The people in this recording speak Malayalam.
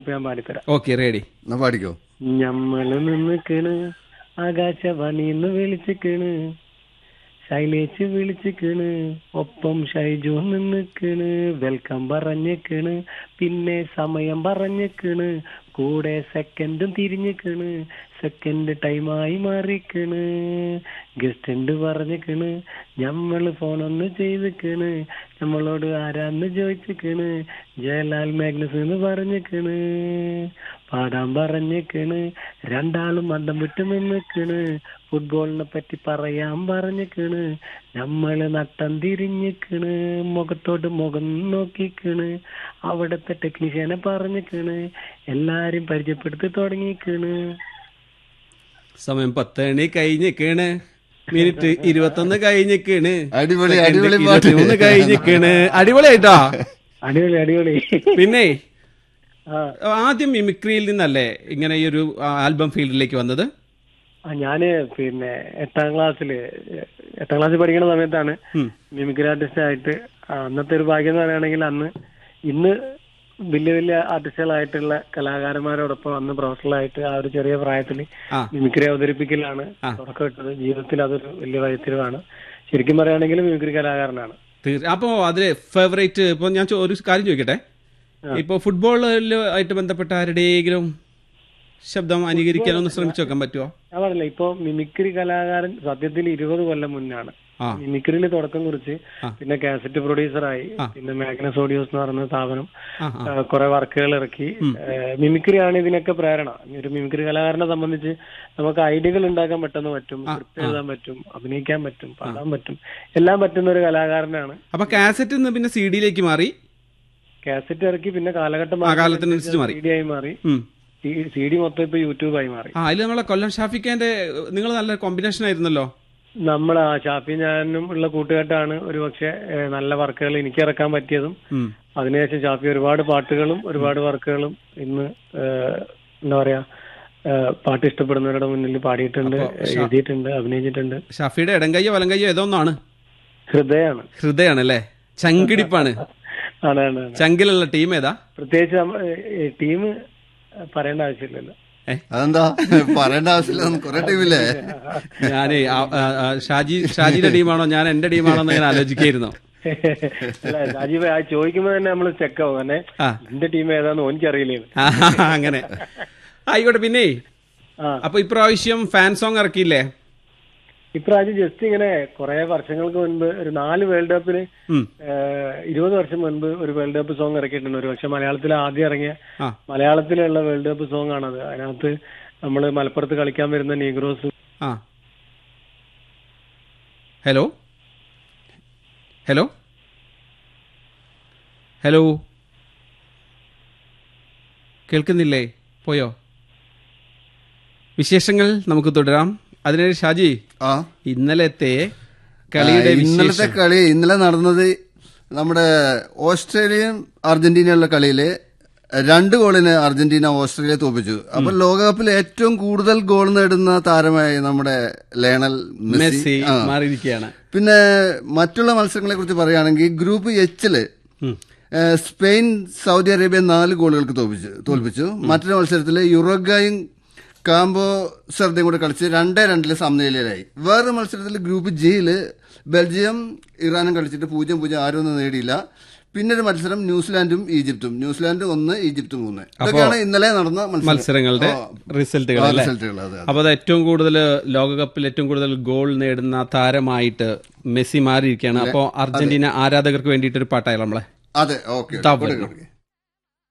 ഇപ്പൊ ഞാൻ പാടിത്തരാം ഓക്കെ റെഡി എന്നാ പാടിക്കോ ഞമ്മള് നിന്നിക്കണ് ആകാശവാണിന്ന് വിളിച്ചിക്കണ് ശൈലേച്ച് വിളിച്ചിക്കണ് ഒപ്പം ഷൈജു നിന്നിക്കണ് വെൽക്കം പറഞ്ഞിക്കണ് പിന്നെ സമയം പറഞ്ഞിക്കണ് കൂടെ സെക്കൻഡും തിരിഞ്ഞിക്കണ് സെക്കൻഡ് ടൈമായി മാറിക്കണ് ഗസ്റ്റ് ഉണ്ട് പറഞ്ഞിക്കണ് ഞമ്മള് ഫോണൊന്ന് ചെയ്തിക്കണ് നമ്മളോട് ആരാന്ന് ചോദിച്ചിക്കണ് ജയലാൽ മാഗ്നസ് എന്ന് പറഞ്ഞിക്കണ് പാടാൻ പറഞ്ഞിക്കണ് രണ്ടാളും മന്ദം വിട്ട് നിന്നിക്കണ് ഫുട്ബോളിനെ പറ്റി പറയാൻ പറഞ്ഞിക്കണ് നമ്മള് നട്ടം തിരിഞ്ഞിക്കണ് മുഖത്തോട് മുഖം നോക്കിക്കണ് അവിടത്തെ ടെക്നീഷ്യനെ പറഞ്ഞിക്കണ് എല്ലാരും പരിചയപ്പെടുത്തി തുടങ്ങിക്കണ് സമയം പത്ത് മണി കഴിഞ്ഞിക്കണ് മിനിറ്റ് ഇരുപത്തൊന്ന് കഴിഞ്ഞിക്കണ് അടിപൊളി, സെക്കൻഡ് അടിപൊളി പാട്ട്. ഇരുപത്തിമൂന്ന് കഴിഞ്ഞിക്കണ് അടിപൊളിയായിട്ടോ അടിപൊളി അടിപൊളി പിന്നെ ആ ആദ്യം മിമിക്രിയിൽ നിന്നല്ലേ ഇങ്ങനെ ഈ ഒരു ആൽബം ഫീൽഡിലേക്ക് വന്നത് ആ, ഞാന് പിന്നെ എട്ടാം ക്ലാസ്സില് എട്ടാം ക്ലാസ്സിൽ പഠിക്കുന്ന സമയത്താണ് ഉം. മിമിക്രി ആർട്ടിസ്റ്റ് ആയിട്ട് ആ, അന്നത്തെ ഒരു ഭാഗ്യം എന്ന് പറയുകയാണെങ്കിൽ അന്ന് ഇന്ന് വലിയ വലിയ ആർട്ടിസ്റ്റുകളായിട്ടുള്ള കലാകാരന്മാരോടൊപ്പം അന്ന് പ്രൊഫഷണലായിട്ട് ആ ഒരു ചെറിയ പ്രായത്തിൽ ആ. മിമിക്രി അവതരിപ്പിക്കലാണ് തുടക്കം ഇട്ടത് ജീവിതത്തിൽ അതൊരു വലിയ വഴിത്തിരിവാണ് ശരിക്കും പറയുകയാണെങ്കിൽ മിമിക്രി കലാകാരനാണ് തീർ- അപ്പോ അതില് ഫേവറേറ്റ് ഇപ്പൊ ഞാൻ ചോ- ഒരു കാര്യം ചോദിക്കട്ടെ ഇപ്പൊ ഫുട്ബോളിൽ ആയിട്ട് ബന്ധപ്പെട്ട ആരുടെയെങ്കിലും ശബ്ദം അനുകരിക്കാനൊന്ന് ശ്രമിച്ചു നോക്കാൻ പറ്റുമോ ഞാൻ പറഞ്ഞില്ല ഇപ്പൊ മിമിക്രി കലാകാരൻ സത്യത്തിൽ ഇരുപത് കൊല്ലം മുന്നാണ് ആ മിമിക്രിയിൽ തുടക്കം കുറിച്ച് ആ. പിന്നെ കാസറ്റ് പ്രൊഡ്യൂസറായി പിന്നെ മാഗ്നസ് ഓഡിയോസ് എന്ന് പറയുന്ന സ്ഥാപനം ആ ആ കുറെ വർക്കുകൾ ഇറക്കി മിമിക്രി ആണ് ഇതിനൊക്കെ പ്രേരണ ഒരു മിമിക്രി കലാകാരനെ സംബന്ധിച്ച് നമുക്ക് ഐഡിയകൾ ഉണ്ടാക്കാൻ പെട്ടെന്ന് പറ്റും സ്ക്രിപ്റ്റ് എഴുതാൻ പറ്റും അഭിനയിക്കാൻ പറ്റും പാടാൻ പറ്റും എല്ലാം പറ്റുന്ന ഒരു കലാകാരനാണ് അപ്പൊ കാസറ്റിൽ നിന്ന് പിന്നെ സി ഡിയിലേക്ക് മാറി കാസറ്റ് ഇറക്കി പിന്നെ കാലഘട്ടം ആ കാലത്തിനനുസരിച്ച് മാറി സി ഡി ആയി മാറി ഉം. സി ഡി മൊത്തം ഇപ്പൊ യൂട്യൂബായി മാറി ആ അതിൽ നമ്മളെ കൊല്ലം ഷാഫിക്കാന്റെ നിങ്ങൾ നല്ല കോമ്പിനേഷൻ ആയിരുന്നല്ലോ നമ്മൾ ആ ഷാഫി ഞാനും ഉള്ള കൂട്ടുകെട്ടാണ് ഒരു പക്ഷെ നല്ല വർക്കുകൾ എനിക്ക് ഇറക്കാൻ പറ്റിയതും ഉം. അതിനുശേഷം ഷാഫി ഒരുപാട് പാട്ടുകളും ഒരുപാട് വർക്കുകളും ഇന്ന് ഏഹ്, എന്താ പറയാ ഏഹ്, പാട്ട് ഇഷ്ടപ്പെടുന്നവരുടെ മുന്നിൽ പാടിയിട്ടുണ്ട് എഴുതിയിട്ടുണ്ട് അഭിനയിച്ചിട്ടുണ്ട് ഷാഫിയുടെ ഇടങ്കയ്യോ വലങ്കയ്യോ ഏതോ ഒന്നാണ് ഹൃദയാണ് ഹൃദയാണല്ലേ ചങ്കിടിപ്പാണ് ആണ് ആണ് ആണ്. ചങ്കിലുള്ള ടീം ഏതാ പ്രത്യേകിച്ച് ടീം പറയേണ്ട ആവശ്യമില്ലല്ലോ ഏ അതെന്താ പറയേണ്ട ആവശ്യമില്ല കുറെ ടീമില്ലേ ഞാനേ ആ- ആ- ആ ഷാജി ഷാജിയുടെ ടീമാണോ ഞാൻ എന്റെ ടീമാണോ എന്ന് ഞാൻ ആലോചിക്കായിരുന്നു അല്ല രാജീവ് ആ ചോദിക്കുമ്പോ തന്നെ നമ്മൾ ചെക്കാവും കാരണം ആ. എന്റെ ടീം ഏതാന്ന് എനിക്കറിയില്ലേ ആ, അങ്ങനെ ആയിക്കോട്ടെ പിന്നെ ആ അപ്പൊ ഇപ്രാവശ്യം ഫാൻ സോങ് ഇറക്കിയില്ലേ ഇപ്രാവശ്യം ജസ്റ്റ് ഇങ്ങനെ കുറെ വർഷങ്ങൾക്ക് മുൻപ് ഒരു നാല് വേൾഡ് കപ്പിന് ഉം. ഏഹ്, ഇരുപത് വർഷം മുൻപ് ഒരു വേൾഡ് കപ്പ് സോങ് ഇറക്കിയിട്ടുണ്ട് ഒരു പക്ഷെ മലയാളത്തിൽ ആദ്യം ഇറങ്ങിയ ആ മലയാളത്തിലുള്ള വേൾഡ് കപ്പ് സോങ് ആണത് അതിനകത്ത് നമ്മൾ മലപ്പുറത്ത് കളിക്കാൻ വരുന്ന നീഗ്രോസ് ആ ഹലോ ഹലോ ഹലോ കേൾക്കുന്നില്ലേ പോയോ വിശേഷങ്ങൾ നമുക്ക് തുടരാം അതിനിടെ ഷാജി ആ ഇന്നലത്തെ കളിയുടെ ആ, ഇന്നലത്തെ വിശേഷം കളി ഇന്നലെ നടന്നത് നമ്മുടെ ഓസ്ട്രേലിയയും അർജന്റീനയുള്ള കളിയില് രണ്ട് ഗോളിന് അർജന്റീന ഓസ്ട്രേലിയ തോപ്പിച്ചു അപ്പൊ ലോകകപ്പിൽ ഏറ്റവും കൂടുതൽ ഗോൾ നേടുന്ന താരമായി നമ്മുടെ ലേണൽ മെസ്സി മെസ്സി ആ. മാറിയിരിക്കുകയാണ് പിന്നെ മറ്റുള്ള മത്സരങ്ങളെ കുറിച്ച് പറയുകയാണെങ്കിൽ ഗ്രൂപ്പ് എച്ചില് ഉം. ഏഹ്, സ്പെയിൻ സൗദി അറേബ്യ നാല് ഗോളുകൾക്ക് തോൽപ്പിച്ചു തോൽപ്പിച്ചു മറ്റൊരു മത്സരത്തിൽ യുറോഗായും കാംബോ സെർദയും കൂടെ കളിച്ച് രണ്ടേ രണ്ടില് സമനിലയിലായി വേറൊരു മത്സരത്തിൽ ഗ്രൂപ്പ് ജിയില് ബെൽജിയം ഇറാനും കളിച്ചിട്ട് പൂജ്യം പൂജ്യം ആരും ഒന്നും നേടിയില്ല പിന്നെ ഒരു മത്സരം ന്യൂസിലാൻഡും ഈജിപ്തും ന്യൂസിലാൻഡ് ഒന്ന് ഈജിപ്ത് മൂന്ന് ഇതൊക്കെയാണ് ഇന്നലെ നടന്ന മത്സരം. മത്സരങ്ങളുടെ ആ, റിസൾട്ടുകൾ ആ, അല്ലേ റിസൾട്ടുകൾ അതെ അതെ. അപ്പൊ അത് ഏറ്റവും കൂടുതൽ ലോകകപ്പിൽ ഏറ്റവും കൂടുതൽ ഗോൾ നേടുന്ന താരമായിട്ട് മെസ്സി മാറിയിരിക്കുകയാണ് അപ്പോ അർജന്റീന ആരാധകർക്ക് വേണ്ടിയിട്ട് ഒരു പാട്ടായാലും നമ്മളെ അതെ ഓക്കെ ഇതാ വരുന്നു.